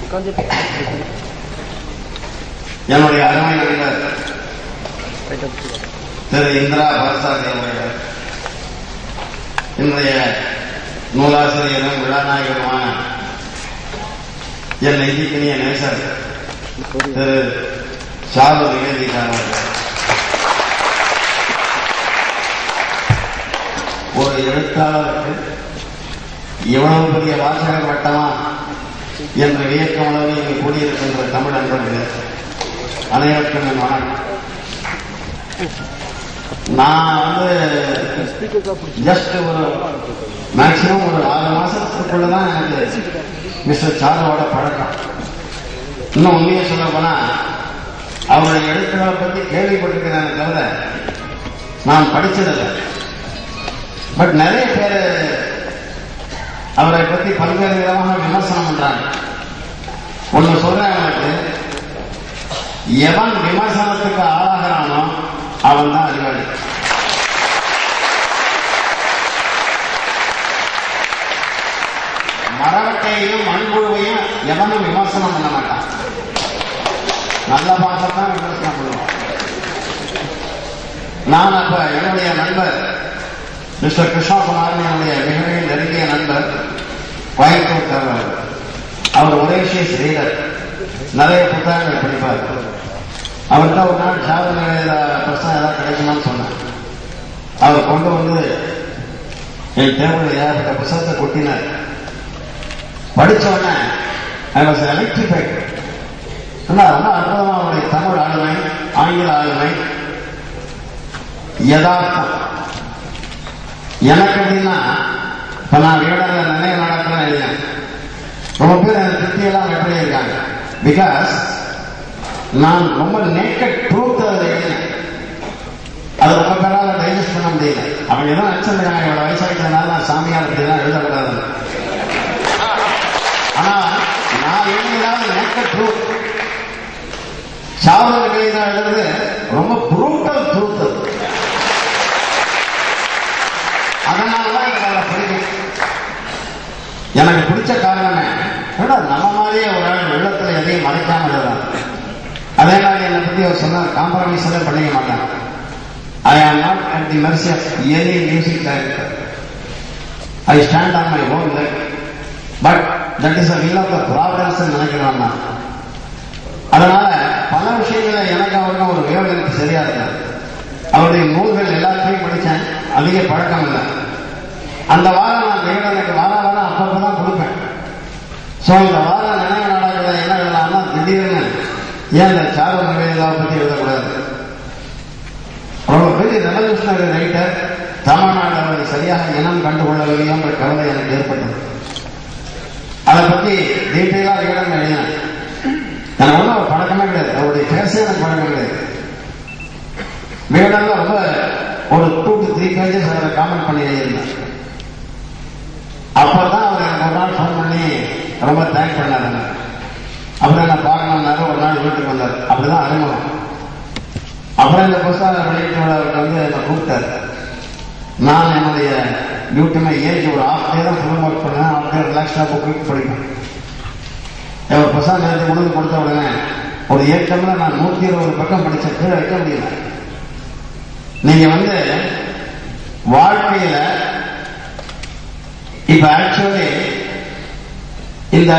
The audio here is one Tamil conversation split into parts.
என்னுடைய அருமை நண்பர் திரு இந்திரா பரசாதி அவர்கள் இன்றைய நூலாசிரியரும் விழாநாயகருமான என் நெஞ்சிக்கினிய நேசர் திரு சாரு நிவேதிகா அவர்கள் ஒரு எழுத்தாளருக்கு இவ்வளவு பெரிய வாசகர் வட்டமா என்ற வியக்கம் அளவு இங்கு கூடியிருக்கின்ற தமிழ் நண்பர்களே அனைவருக்கும் என் வணக்கம் நான் வந்து ஜஸ்ட் ஒரு மேக்சிமம் ஒரு ஆறு மாசத்துக்குள்ளதான் எனக்கு மிஸ்டர் சாருவோட பழக்கம் இன்னும் உண்மையை சொல்ல போனா அவருடைய எழுத்துக்களை பத்தி கேள்விப்பட்டிருக்கிறேன் தவிர நான் படிச்சதில்லை பட் நிறைய பேர் அவரை பத்தி பல்வேறு விதமாக விமர்சனம் பண்றாங்க ஒண்ணு சொல்றேன் அவனுக்கு எவன் விமர்சனத்துக்கு ஆளாகிறானோ அவன் தான் அறிவாளி மரவட்டையையும் மண்புழுவையும் எவனும் விமர்சனம் பண்ண மாட்டான் நல்ல பாசத்தான் விமர்சனம் பண்ணுவான் நான் அப்ப என்னுடைய நண்பர் மிஸ்டர் கிருஷ்ணகுமார் என்னுடைய மிக மிக நெருங்கிய நண்பர் கோயம்புத்தூர் அவர் அவர் ஒரேஷியஸ் ரீடர் நிறைய புத்தகங்கள் படிப்பார் அவர்கிட்ட ஒரு நாள் சாதனை பிரச்சனை ஏதாவது கிடைக்குமான்னு சொன்னேன் அவர் கொண்டு வந்து என் டேபிள் ஏற்பட்ட புத்தகத்தை கொட்டினார் படிச்ச உடனே ஐ வாஸ் எலக்ட்ரிஃபைட் ரொம்ப அற்புதமா அவருடைய தமிழ் ஆளுமை ஆங்கில ஆளுமை யதார்த்தம் எனக்கு எப்படின்னா இப்ப நான் வீடர்ல நினைவு நடக்கிறேன் எழுதினேன் ரொம்ப பேர் எனக்கு திருப்தியெல்லாம் எப்படி இருக்காங்க பிகாஸ் நான் ரொம்ப நேக்கட் ட்ரூத் அதில் எழுதினேன் அது ரொம்ப பேரால டைஜஸ்ட் பண்ண முடியல அவங்க ஏதோ நினைச்சிருந்தாங்க இவ்வளவு வயசாகிட்டதுனால நான் சாமியார் இப்படிலாம் எழுதக்கூடாது ஆனா நான் எழுதியதாவது நேக்கட் ட்ரூத் சாவல் எழுதிதான் எழுதுறது ரொம்ப புரூட்டல் ட்ரூத் அதனாலதான் எனக்கு அவரை பிடிக்கும் எனக்கு பிடிச்ச காரணமே ஏன்னா நம்ம மாதிரியே ஒரு ஆள் வெள்ளத்துல எதையும் மறைக்காம எழுதுறான் அதே மாதிரி என்னை பத்தி அவர் சொன்னார் காம்ப்ரமைஸ் எல்லாம் பண்ணிக்க மாட்டான் I am not at the mercy of any music director I stand on my own leg but that is a will of the problems நினைக்கிறேன் நான் அதனால பல விஷயங்கள எனக்கு அவருக்கும் ஒரு வேவ் சரியா இருக்காது அவருடைய நூல்கள் எல்லாத்தையும் படித்தேன் அதிக பழக்கம் இல்லை அந்த வாரம் நான் வேடனுக்கு வார வாரம் அப்பப்போ தான் கொடுப்பேன் ஸோ இந்த வாரம் நினைவு நாடகத்தை என்ன எழுதலாம்னா திடீர்னு ஏன் இந்த சாரு நிவேதாவை பற்றி எழுதக்கூடாது ரொம்ப பெரிய ரெவல்யூஷனரி ரைட்டர் தமிழ்நாடு அவரை சரியாக இனம் கண்டுகொள்ளவில்லையோன்ற கவலை எனக்கு ஏற்பட்டது அதை பற்றி டீட்டெயிலாக வேடம் எழுதினேன் எனக்கு ஒன்றும் ஒரு பழக்கமே கிடையாது அவருடைய பேசே எனக்கு பழக்கம் கிடையாது வேடம்ல ரொம்ப ஒரு டூ டு த்ரீ பேஜஸ் அவரை காமெண்ட் பண்ணி எழுதியிருந்தேன் அப்பதான் அவர் எனக்கு ஒரு நாள் ஃபோன் பண்ணி ரொம்ப தேங்க் பண்ணாருங்க அப்புறம் என்ன பார்க்கணும்னாரு ஒரு நாள் வீட்டுக்கு வந்தார் அப்படிதான் அறிமுகம் அப்புறம் இந்த புஸ்தக வெளியீட்டு விழாவுக்கு வந்து என்னை கூப்பிட்டாரு நான் என்னுடைய டியூட்டிமே ஏஜ் ஒரு ஆஃப் டே தான் ஃபுல் ஒர்க் பண்ணேன் ஆஃப் டே ரிலாக்ஸ்டாக புக்கு படிப்பேன் ஒரு புஸ்தகம் நேரத்தை கொண்டு கொடுத்த உடனே ஒரு ஏக்கம்ல நான் நூத்தி இருபது பக்கம் படிச்ச கீழே வைக்க முடியல நீங்க வந்து வாழ்க்கையில இப்ப ஆக்சுவலி இந்த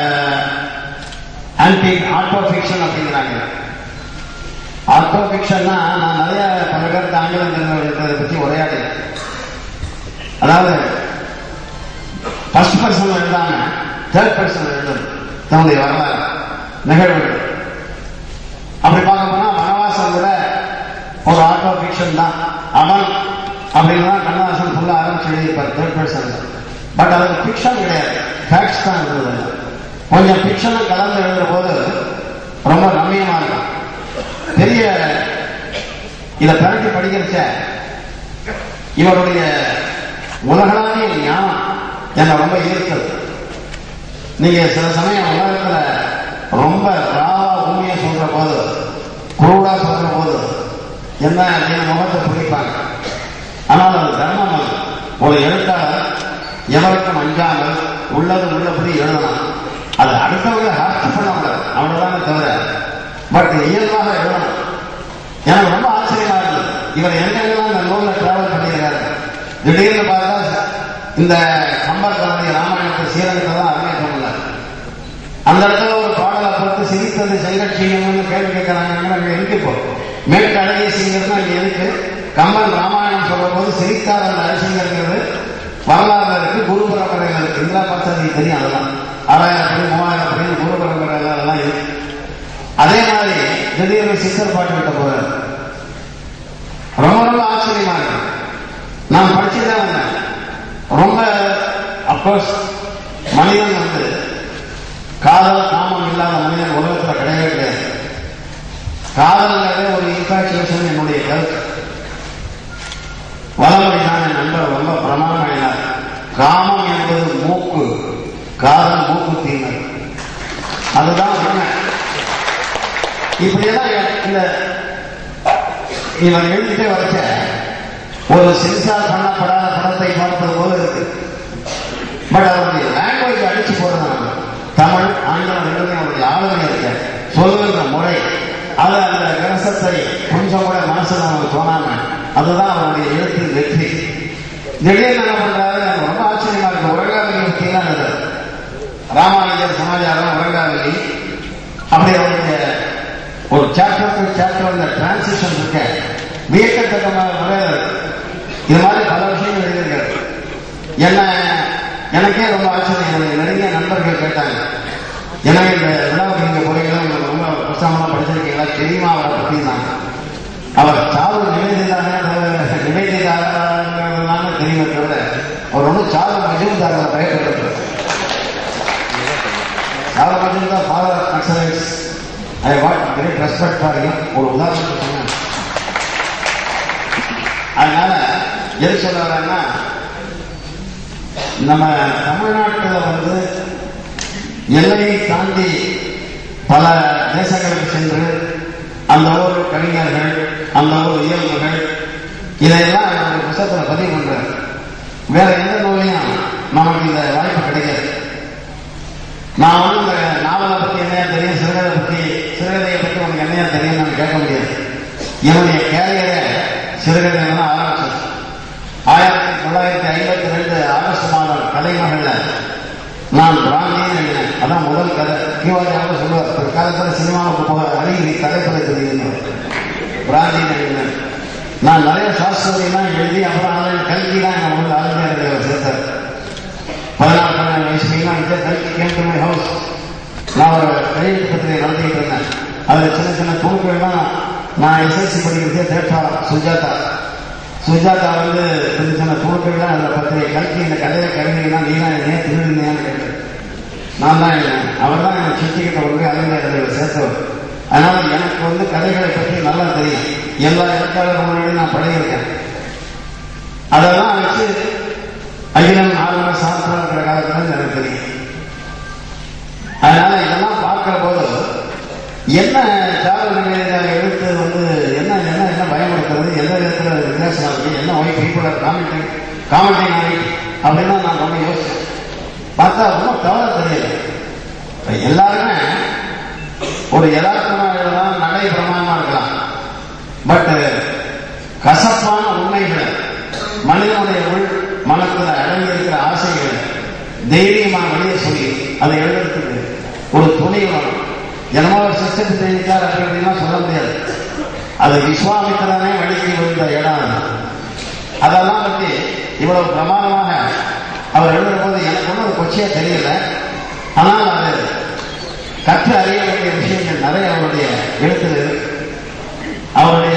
ஆன்டிக் ஆட்டோ ஃபிக்ஷன் அப்படிங்கிறாங்க ஆட்டோ ஃபிக்ஷன்னா நான் நிறைய பல பேருக்கு ஆங்கிலம் தெரிஞ்சவர்களை பற்றி உரையாடு அதாவது ஃபர்ஸ்ட் பர்சன் எழுதாம தேர்ட் பர்சன் எழுதுறது தன்னுடைய வரலாறு நிகழ்வுகள் அப்படி பார்க்க போனா வனவாசம் கூட ஒரு ஆட்டோ ஃபிக்ஷன் தான் அவன் அப்படின்னு தான் கண்ணதாசன் ஃபுல்லா ஆரம்பிச்சு எழுதியிருப்பார் தேர்ட் பர்சன் பட் அது ஃபிக்ஷன் கிடையாது ஃபேக்ட்ஸ் தான் எழுதுறது கொஞ்சம் ஃபிக்ஷனும் கலந்து எழுதுற போது ரொம்ப ரம்மியமா இருக்கும் பெரிய இதை பிறகு படிக்கிறச்ச இவருடைய உலகளாவிய ஞானம் என்னை ரொம்ப ஈர்த்தது நீங்க சில சமயம் உலகத்துல ரொம்ப ராவா உண்மையை சொல்ற போது குரூடா சொல்ற போது என்ன அப்படின்னு முகத்தை பிடிப்பாங்க ஆனால் அது தர்மம் அது ஒரு எழுத்தாளர் எவருக்கும் அஞ்சாமல் உள்ளது உள்ளபடி எழுதலாம் அது அடுத்தவங்க ஹர்ட் பட் இயல்பாக எழுதணும் எனக்கு ரொம்ப ஆச்சரியமா இருந்தது இவர் எங்கெங்கெல்லாம் இந்த நூலில் டிராவல் பண்ணியிருக்காரு திடீர்னு பார்த்தா இந்த கம்பர்களுடைய ராமாயணத்தை சீரகத்தை தான் அரங்கேற்றம் அந்த இடத்துல ஒரு பாடலை பார்த்து சிரித்தது செங்கட்சியம்னு கேள்வி கேட்கறாங்க அங்க எதுக்கு இப்போ மேற்கு அழகிய சிங்கர்னா இங்க எதுக்கு கம்பன் ராமாயணம் சொல்லும் போது சிரித்தார் அந்த அரிசிங்கிறது வரலாறுல இருக்கு குரு பரம்பரையில இருக்கு இந்திரா பார்த்தது தெரியும் அதெல்லாம் ஆறாயிரம் படி மூவாயிரம் படி குரு பரம்பரையில அதெல்லாம் இருக்கு அதே மாதிரி திடீர்னு சித்தர் பாட்டு கிட்ட போறாரு ரொம்ப ரொம்ப ஆச்சரியமா இருக்கு நான் படிச்சுதான் வந்தேன் ரொம்ப அப்கோர்ஸ் மனிதன் வந்து காதல் காமம் இல்லாத மனிதன் உலகத்துல கிடையவே கிடையாது காதல்ங்கிறதே ஒரு இன்ஃபாக்சுவேஷன் என்னுடைய கருத்து வளமொழிதான் என் நண்பர் ரொம்ப பிரமாணமாயினார் காமம் என்பது மூக்கு காதல் மூக்கு தீமை அதுதான் உண்மை இப்படியெல்லாம் இந்த இவன் எழுதிட்டே வச்ச ஒரு சென்சார் பண்ணப்படாத படத்தை பார்ப்பது போல இருக்கு பட் அவருடைய லாங்குவேஜ் அடிச்சு போடுறாங்க தமிழ் ஆங்கிலம் ரெண்டுமே அவருடைய ஆளுமை இருக்க சொல்லுகிற முறை அது அந்த ரசத்தை கொஞ்சம் கூட மனசுல அவனுக்கு தோணாம அதுதான் அவருடைய எழுத்தின் வெற்றி திடீர்னு என்ன பண்றாரு எனக்கு ரொம்ப ஆச்சரியமா இருக்கு உரங்காவலி பற்றிலாம் எழுதுறாரு ராமானுஜர் சமாச்சாரம் உரங்காவலி அப்படி அவருடைய ஒரு சாப்டர் டு சாப்டர் இந்த டிரான்சிஷன் இருக்க வியக்கத்தக்க முறையில் இது மாதிரி பல விஷயங்கள் எழுதியிருக்காரு என்ன எனக்கே ரொம்ப ஆச்சரியம் என்னுடைய நெருங்கிய நண்பர்கள் கேட்டாங்க ஏன்னா இந்த விழாவுக்கு நீங்க போறீங்களா உங்களுக்கு ரொம்ப புத்தகம்லாம் படிச்சிருக்கீங்களா தெரியுமா அவரை பற்றினாங்க அவர் சாவு நிவேதிதானே நிவேதிதான தெரியுமே தவிர அவர் ஒன்றும் சாவு மஜூம்தாரில் பயன்படுத்துறாரு Charu Majumdar father Naxalites I had great respect for ஒரு உதாரணத்துக்கு சொன்னேன் அதனால எது சொல்ல வரேன்னா நம்ம தமிழ்நாட்டில் வந்து எல்லையை தாண்டி பல தேசங்களுக்கு சென்று அந்த ஊர் கவிஞர்கள் அந்த ஊர் இயல்புகள் இதையெல்லாம் ஒரு புத்தகத்தில் பதிவு பண்றாரு வேற எந்த நூலையும் நமக்கு இந்த வாய்ப்பு கிடைக்காது நான் வந்து இந்த நாவலை பத்தி என்னையா தெரியும் சிறுகதை பத்தி சிறுகதையை பத்தி உனக்கு என்னையா தெரியும் நான் கேட்க முடியாது என்னுடைய கேரியரை சிறுகதையில ஆரம்பிச்சது ஆயிரத்தி தொள்ளாயிரத்தி ஐம்பத்தி ரெண்டு ஆகஸ்ட் மாதம் கலைமகள்ல நான் பிராந்தின்னு எழுதினேன் அதான் முதல் கதை கீவாஜாவும் சொல்லுவார் பிற்காலத்தில் சினிமாவுக்கு போக அழகி தலைப்பதை தெரியுது பிராந்தின்னு எழுதினேன் நான் நிறைய சாஸ்திரியெல்லாம் எழுதி அப்புறம் அதில் கல்வி தான் என் முதல் ஆளுநர் சேர்த்தார் பதினாறு பன்னெண்டு வயசுலாம் வந்து கல்வி கேம் டு மை ஹவுஸ் நான் ஒரு கையெழுத்து பத்திரிகை நடத்திட்டு இருந்தேன் அதில் சின்ன சின்ன துணுக்கள்லாம் நான் எஸ்எஸ்சி படிக்கிறதே தேட்டா சுஜாதா சுஜாதா வந்து சின்ன சின்ன துணுக்கள்லாம் அதில் பத்திரிகை கல்வி இந்த கதையை கவிதைனா நீ தான் ஏன் திருடுனேன்னு கேட்டு நான் தான் எழுதினேன் அவர் தான் எனக்கு சித்திக்கிட்ட கொண்டு அலங்காரத்தில் சேர்த்தவர் அதனால எனக்கு வந்து கதைகளை பற்றி நல்லா தெரியும் எல்லா எழுத்தாளர் முன்னாடி நான் பழகியிருக்கேன் அதெல்லாம் வச்சு அகிலம் ஆளுநர் சாஸ்திரம் இருக்கிற காலத்துல எனக்கு தெரியும் அதனால இதெல்லாம் பார்க்கிற போது என்ன சார்பு நிலையில எழுத்து வந்து என்ன என்ன என்ன பயமுறுத்துறது எந்த விதத்துல அது வித்தியாசமா இருக்கு என்ன why people are commenting commenting ஆகி அப்படின்னு நான் ரொம்ப யோசிச்சேன் பார்த்தா ரொம்ப கவலை தெரியல இப்ப எல்லாருமே ஒரு யதார்த்தமா எழுதலாம் நடை பிரமாணமா இருக்கலாம் பட் கசப்பான உண்மைகளை மனிதனுடைய உள் மனத்தில் அடங்கி இருக்கிற ஆசைகளை தைரியமா வெளியே சொல்லி அதை எழுதுறதுக்கு ஒரு துணை வரும் என்னமோ ஒரு சிஸ்டம் தெரிவித்தார் அப்படின்னா சொல்ல முடியாது அது விஸ்வாமித்திரனே வழிக்கு விழுந்த இடம் அது. அதெல்லாம் பற்றி இவ்வளவு பிரமாதமாக அவர் எழுதுற போது எனக்கு ஒன்றும் அது கொச்சியா தெரியல ஆனால் அது கற்று அறிய வேண்டிய விஷயங்கள் நிறைய அவருடைய எழுத்துல இருக்கு அவருடைய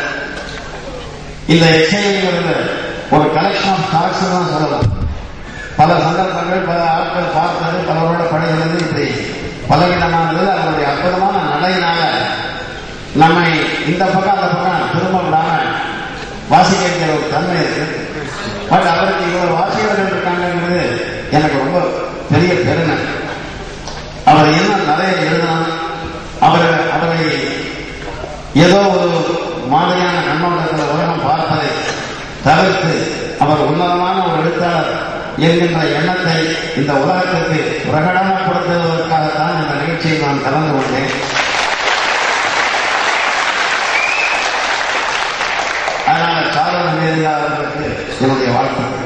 இந்த எச்சரிங்கிறது ஒரு கலெக்ஷன் ஆஃப் தாட்ஸ் தான் சொல்லலாம் பல சந்தர்ப்பங்கள் பல ஆட்கள் பார்த்தது பலரோட படைகிறது இப்படி பலவிதமானது அவருடைய அற்புதமான நடையினால நம்மை இந்த பக்கம் அந்த பக்கம் திரும்ப விடாம வாசிக்க வேண்டிய ஒரு தன்மை இருக்கு பட் அவருக்கு இவ்வளவு வாசிகர்கள் இருக்காங்கிறது எனக்கு ரொம்ப பெரிய பெருமை அவர் என்ன நிறைய எழுதலாம் அவர் அவரை ஏதோ ஒரு மாதிரியான கண்ணோட்டத்தில் உலகம் பார்ப்பதை தவிர்த்து அவர் உன்னதமான ஒரு எழுத்தாளர் என்கின்ற எண்ணத்தை இந்த உலகத்திற்கு பிரகடனப்படுத்துவதற்காகத்தான் இந்த நிகழ்ச்சியில் நான் கலந்து கொண்டேன் ஜெயலலிதா அவர்களுக்கு என்னுடைய வாழ்த்துக்கள்